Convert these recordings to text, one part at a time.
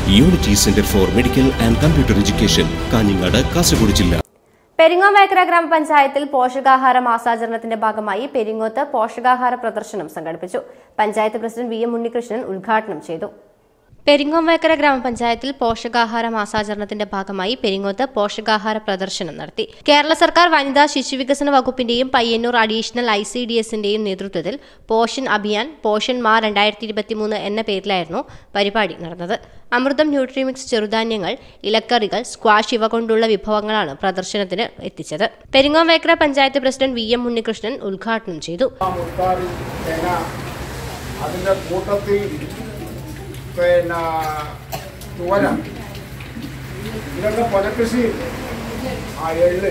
unity centre for medical and computer education Kanhangad Kasaragod ജില്ല പെരിങ്ങോമേക്കര ഗ്രാമപഞ്ചായത്തിൽ പോഷകാഹാര മാസാചരണത്തിന്റെ ഭാഗമായി പെരിങ്ങോത്ത് പോഷകാഹാര പ്രദർശനം സംഘടിപ്പിച്ചു panchayat president V M Unnikrishnan ഉദ്ഘാടനം ചെയ്തു പെരിങ്ങോമേക്കര ഗ്രാമപഞ്ചായത്തിൽ പോഷകാഹാര മാസാചരണത്തിന്റെ ഭാഗമായി പെരിങ്ങോത്ത് പോഷകാഹാര പ്രദർശനം നടത്തി കേരള സർക്കാർ വനിതാ ശിശുവികസന വകുപ്പിന്റെയും Payyanur additional I C D എസിന്റെയും നേതൃത്വത്തിൽ പോഷൻ അഭിയാൻ പോഷൻ മാ രണ്ടായിരത്തി ഇരുപത്തിമൂന്ന് എന്ന പേരിലായിരുന്നു പരിപാടി നടന്നത് അമൃതം ന്യൂട്രിമിക്സ് ചെറുധാന്യങ്ങൾ ഇലക്കറികൾ സ്ക്വാഷ് ഇവ കൊണ്ടുള്ള വിഭവങ്ങളാണ് പ്രദർശനത്തിന് എത്തിച്ചത് Peringomekkara panchayat president V M Unnikrishnan ഉദ്ഘാടനം ചെയ്തു മുത്താറി തേങ്ങ അതിൻ്റെ കൂട്ടത്തിൽ പിന്നെ തുവര ഇതൊക്കെ പുനഃകൃഷി ആ എള്ള്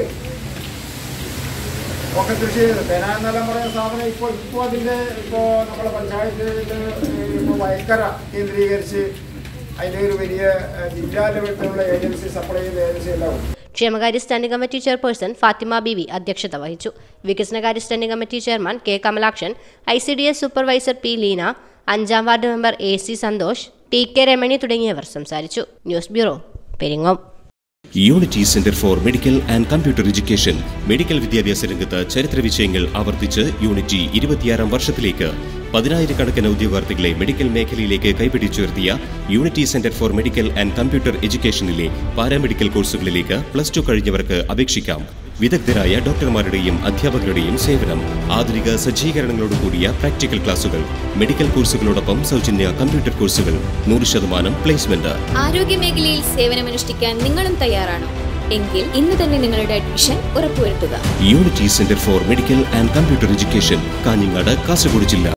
ഒക്കെ കൃഷി ചെയ്ത് തേന എന്നെല്ലാം പറയുന്ന സാധനം ഇപ്പോൾ ഇപ്പോൾ അതിൻ്റെ ഇപ്പോൾ നമ്മുടെ പഞ്ചായത്തിൽ ഇപ്പോൾ വയക്കര കേന്ദ്രീകരിച്ച് അതിൻ്റെ ഒരു വലിയ ഏഹ്, ജില്ലാ ലെവലിലുള്ള ഏജൻസി സപ്ലൈ ചെയ്യുന്ന ഏജൻസി എല്ലാം ഉണ്ട് ക്ഷേമകാര്യ standing committee chairperson Fathima Bivi അധ്യക്ഷത വഹിച്ചു വികസനകാര്യ standing committee chairman K Kamalakshan I C D S supervisor P Leena അഞ്ചാം ward member A C Santhosh T K Ramani തുടങ്ങിയവർ സംസാരിച്ചു news bureau Peringome unity centre for medical and computer education medical വിദ്യാഭ്യാസ രംഗത്ത് ചരിത്ര വിഷയങ്ങൾ ആവർത്തിച്ച് യൂണിറ്റി ഇരുപത്തിയാറാം വർഷത്തിലേക്ക് പതിനായിരക്കണക്കിന് ഉദ്യോഗാർത്ഥികളെ മെഡിക്കൽ മേഖലയിലേക്ക് കൈപിടിച്ചുയർത്തിയ unity centre for medical and computer എഡ്യൂക്കേഷനിലെ പാരാമെഡിക്കൽ കോഴ്സുകളിലേക്ക് പ്ലസ് ടു കഴിഞ്ഞവർക്ക് അപേക്ഷിക്കാം വിദഗ്ധരായ ഡോക്ടർമാരുടെയും അധ്യാപകരുടെയും സേവനം ആധുനിക സജ്ജീകരണങ്ങളോട് കൂടിയ പ്രാക്ടിക്കൽ ക്ലാസുകൾ മെഡിക്കൽ കോഴ്സുകളോടൊപ്പം സൗജന്യ കമ്പ്യൂട്ടർ കോഴ്സുകൾ നൂറ് ശതമാനം പ്ലേസ്മെന്റ് ആരോഗ്യമേഖലയിൽ സേവനമനുഷ്ഠിക്കാൻ നിങ്ങളും തയ്യാറാണോ എങ്കിൽ ഇന്ന് തന്നെ നിങ്ങളുടെ അഡ്മിഷൻ ഉറപ്പുവരുത്തുക unity centre for medical and computer education Kanhangad Kasaragod ജില്ല